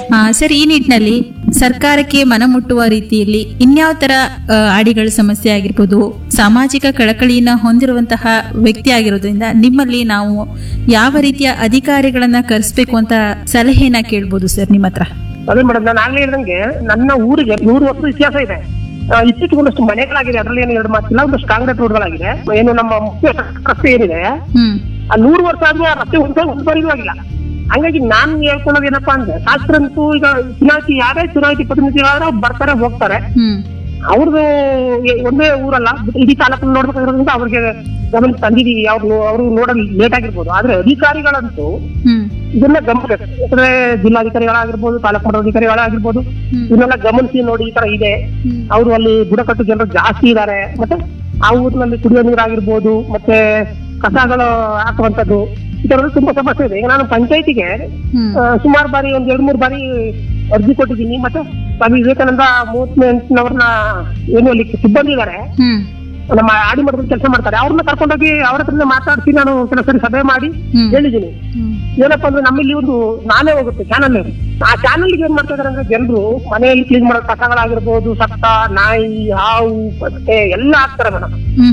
ಆ, ಸರ್ ಈ ನಿಟ್ಟಿನಲ್ಲಿ ಸರ್ಕಾರಕ್ಕೆ ಮನಮುಟ್ಟುವ ರೀತಿಯಲ್ಲಿ ಇನ್ಯಾವ ತರ ಆ, ಆಡಿಗಳ ಸಮಸ್ಯೆ ಆಗಿರ್ಬೋದು ಸಾಮಾಜಿಕ ಕಳಕಳಿಯನ್ನ ಹೊಂದಿರುವಂತಹ ವ್ಯಕ್ತಿ ಆಗಿರೋದ್ರಿಂದ ನಿಮ್ಮಲ್ಲಿ ನಾವು ಯಾವ ರೀತಿಯ ಅಧಿಕಾರಿಗಳನ್ನ ಕರೆಸ್ಬೇಕು ಅಂತ ಸಲಹೆನ ಕೇಳ್ಬೋದು ಸರ್ ನಿಮ್ಮ ಹತ್ರ ಅದೇ ಮೇಡಮ್ ನಾನು ಆಗ್ಲೇ ಹೇಳ್ದಂಗೆ ನನ್ನ ಊರಿಗೆ ನೂರು ವರ್ಷ ಇತಿಹಾಸ ಇದೆ ಆ, ಇತ್ತೀಚೆಗೆ ಒಂದಷ್ಟು ಮನೆಗಳಾಗಿದೆ ಅದರಲ್ಲಿ ಏನು ಎರಡು ಮಾತಿಲ್ಲ ಒಂದಷ್ಟು ಕಾಂಕ್ರೀಟ್ ರೋಡ್ಗಳಾಗಿದೆ ಏನು ನಮ್ಮ ಮುಖ್ಯ ರಸ್ತೆ ಏನಿದೆ ಹ್ಮ್ ಆ ನೂರು ವರ್ಷ ಆದ್ರೂ ಆ ರಸ್ತೆ ಒಂದು ಒಂದು ಬರಿಗೂ ಆಗಿಲ್ಲ ಹಂಗಾಗಿ ನಾನ್ ಹೇಳ್ಕೊಳ್ಳೋದು ಏನಪ್ಪಾ ಅಂದ್ರೆ ಶಾಸ್ತ್ರಂತೂ ಈಗ ಚುನಾಯಿತಿ ಯಾರೇ ಚುನಾಯಿತಿ ಪ್ರತಿನಿಧಿಗಳಾದ್ರೆ ಅವ್ರು ಬರ್ತಾರೆ ಹೋಗ್ತಾರೆ ಹ್ಮ್ ಅವ್ರದ್ದು ಎ- ಒಂದೇ ಊರಲ್ಲ ಇಡೀ ತಾಲೂಕನ್ನು ನೋಡ್ಬೇಕಾಗಿರೋದ್ರಿಂದ ಅವ್ರಿಗೆ ಗಮನ ತಂದಿದೀವಿ ಅವ್ರು ಅವರು ನೋಡಲು ಲೇಟ್ ಆಗಿರ್ಬೋದು ಆದ್ರೆ ಅಧಿಕಾರಿಗಳಂತೂ ಹ್ಮ್ ಇದನ್ನ ಗಮನಿಸಬೇಕು ಯಾಕಂದ್ರೆ ಜಿಲ್ಲಾಧಿಕಾರಿಗಳಾಗಿರ್ಬೋದು ತಾಲೂಕು ಮಟ್ಟ ಅಧಿಕಾರಿಗಳಾಗಿರ್ಬೋದು ಹ್ಮ್. ಇದನ್ನೆಲ್ಲ ಗಮನಿಸಿ ನೋಡಿ ಈ ತರ ಇದೆ ಹ್ಮ್. ಅವರು ಅಲ್ಲಿ ಬುಡಕಟ್ಟು ಜನರು ಜಾಸ್ತಿ ಇದ್ದಾರೆ ಮತ್ತೆ ಆ ಊರಿನಲ್ಲಿ ಕುಡಿಯೋ ನೀರಾಗಿರ್ಬೋದು ಮತ್ತೆ ಕಸಗಳು ಹಾಕುವಂತದ್ದು ಈ ತರದ ತುಂಬಾ ಸಮಸ್ಯೆ ಇದೆ ಈಗ ನಾನು ಪಂಚಾಯತಿಗೆ ಹ್ಮ್ ಸುಮಾರು ಬಾರಿ ಒಂದ್ ಎರಡ್ ಮೂರು ಬಾರಿ ಅರ್ಜಿ ಕೊಟ್ಟಿದ್ದೀನಿ ಮತ್ತೆ ಸ್ವಾಮಿ ವಿವೇಕಾನಂದ ಮೂವತ್ತೆಂಟನವ್ರನ್ನ ಏನು ಅಲ್ಲಿ ಸಿಬ್ಬಂದಿ ಇದ್ದಾರೆ ಹ್ಮ್ ನಮ್ಮ ಆಡಿ ಮಠದಲ್ಲಿ ಕೆಲಸ ಮಾಡ್ತಾರೆ ಅವ್ರನ್ನ ಕರ್ಕೊಂಡೋಗಿ ಅವ್ರ ಹತ್ರನೇ ಮಾತಾಡಿಸಿ ನಾನು ಕೆಲವು ಸರಿ ಸಭೆ ಮಾಡಿ ಹ್ಮ್. ಹೇಳಿದ್ದೀನಿ ಹ್ಮ್ ಏನಪ್ಪಾ ಅಂದ್ರೆ ನಮ್ಮಲ್ಲಿ ಒಂದು ನಾನೇ ಹೋಗುತ್ತೆ ಚಾನಲ್ ಆ ಚಾನಲ್ ಏನ್ ಮಾಡ್ತಾ ಇದಾರೆ ಅಂದ್ರೆ ಜನರು ಮನೆಯಲ್ಲಿ ಕ್ಲೀನ್ ಮಾಡೋ ಕಸಗಳಾಗಿರ್ಬೋದು ಸತ್ತ ನಾಯಿ ಹಾವು ಮತ್ತೆ ಎಲ್ಲ ಹಾಕ್ತಾರೆ ಮೇಡಮ್ ಹ್ಮ್